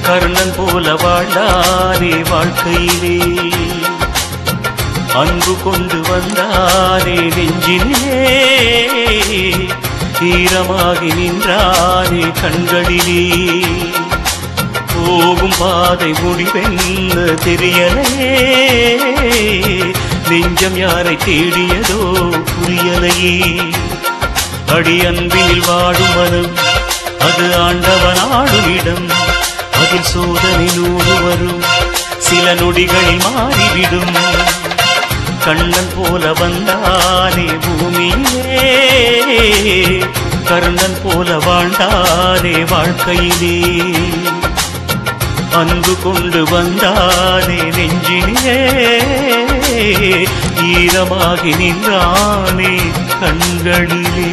கர்ணன் போல வாழ்ந்தானே வாழ்க்கையிலே அன்பு கொண்டு வந்தானே நெஞ்சிலே ஈரமாகி நின்றானே கண்களிலே போகும் பாதை முடிவென்ன தெரியலையே நெஞ்சம் யாரை தேடியதோ புரியலையே அடி அன்பினில் வாடும் மனம் அது ஆண்டவன் ஆடும் இடம் அதில் சோதனை நூறு வரும் சில நொடிகளில் மாறிவிடும் கண்ணன் போல வந்தானே பூமியிலே கர்ணன் போல வாழ்ந்தானே வாழ்க்கையிலே அன்பு கொண்டு வந்தானே நெஞ்சினிலே ஈரமாகி நின்றானே கண்களிலே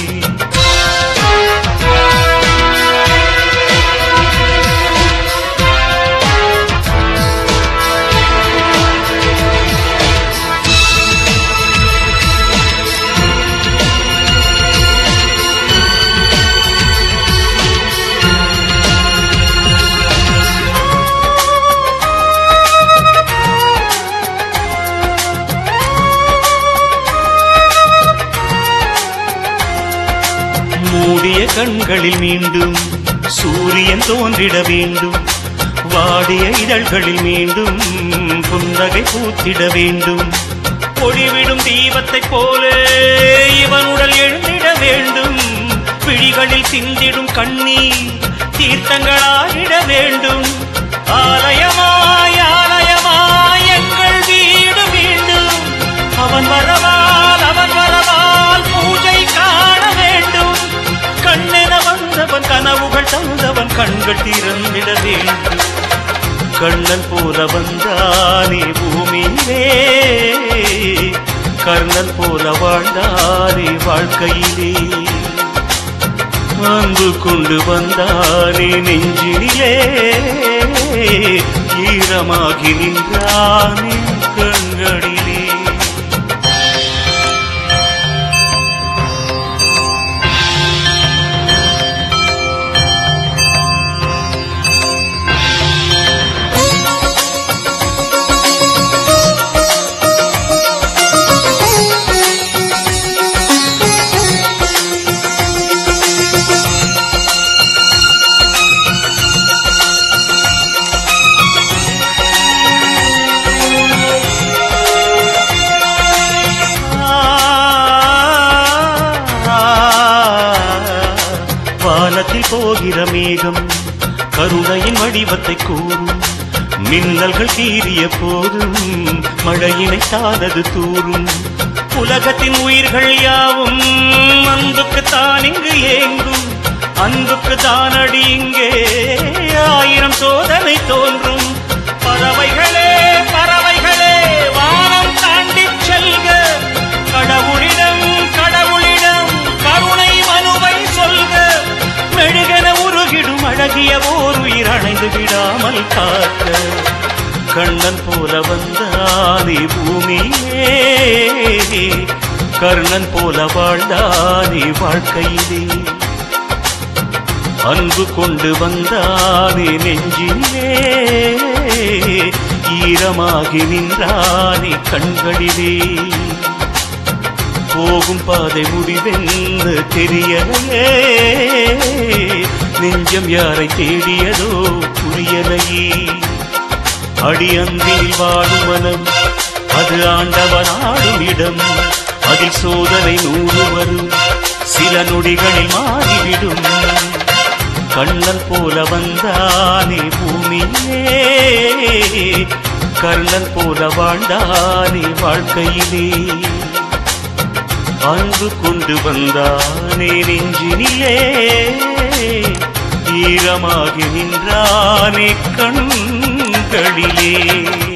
மூடிய கண்களில் மீண்டும் சூரியன் தோன்றிட வேண்டும் வாடிய இதழ்களில் மீண்டும் புன்னகை பூத்திட வேண்டும் ஒளிவிடும் தீபத்தைப் போல இவன் உடல் எழுந்திட வேண்டும் விழிகளில் சிந்திடும் கண்ணீர் தீர்த்தங்களாகிட வேண்டும் ஆலயமாய் ஆலயமாய் எங்கள் வீடு மீண்டும் அவன் வரவால் அவன் வரவால் பூஜை காண வேண்டும் கண்ணென வந்தவன் கனவுகள் தந்தவன் கண்கள் திறந்திட வேண்டும் கண்ணன் போல வந்தானே பூமியிலே கர்ணன் போல வாழ்ந்தானே வாழ்க்கையிலே அன்பு கொண்டு வந்தானே நெஞ்சினிலே ஈரமாகி நின்றானே கண்களிலே வானத்தில் போகிற மேகம் கருணையின் வடிவத்தை கூறும் மின்னல்கள் தீரிய போதும் மழையினை தானது தூறும் உலகத்தின் உயிர்கள் யாவும் அன்புக்கு தான் இங்கு ஏங்கும் அன்புக்கு தானடி இங்கே ஆயிரம் சோதனை தோன்றும் பறவைகளே பறவைகளே வானம் தாண்டி செல்க கடவுளிடம் கடவுளிடம் கருணை மனுவை சொல்க மெழுகென உருகிடும் அழகிய ஓர் உயிர் அணைந்து விடாமல் காக்க கண்ணன் போல வந்தானே பூமியே கர்ணன் போல வாழ்ந்தானே வாழ்க்கையிலே அன்பு கொண்டு வந்தானே நெஞ்சிலே ஈரமாகி நின்றானே கண்களிலே போகும் பாதை முடிவென்று தெரியலையே நெஞ்சம் யாரை தேடியதோ புரியலையே அடியந்தில் வாடும் மனம் அது ஆண்டவன் ஆடும் இடம் அதில் சோதனை நூறு வரும் சில நொடிகளில் மாறிவிடும் கண்ணன் போல வந்தானே பூமியிலே கர்ணன் போல வாழ்ந்தானே வாழ்க்கையிலே அன்பு கொண்டு வந்தானே நெஞ்சினிலே ஈரமாகி நின்றானே கண்களிலே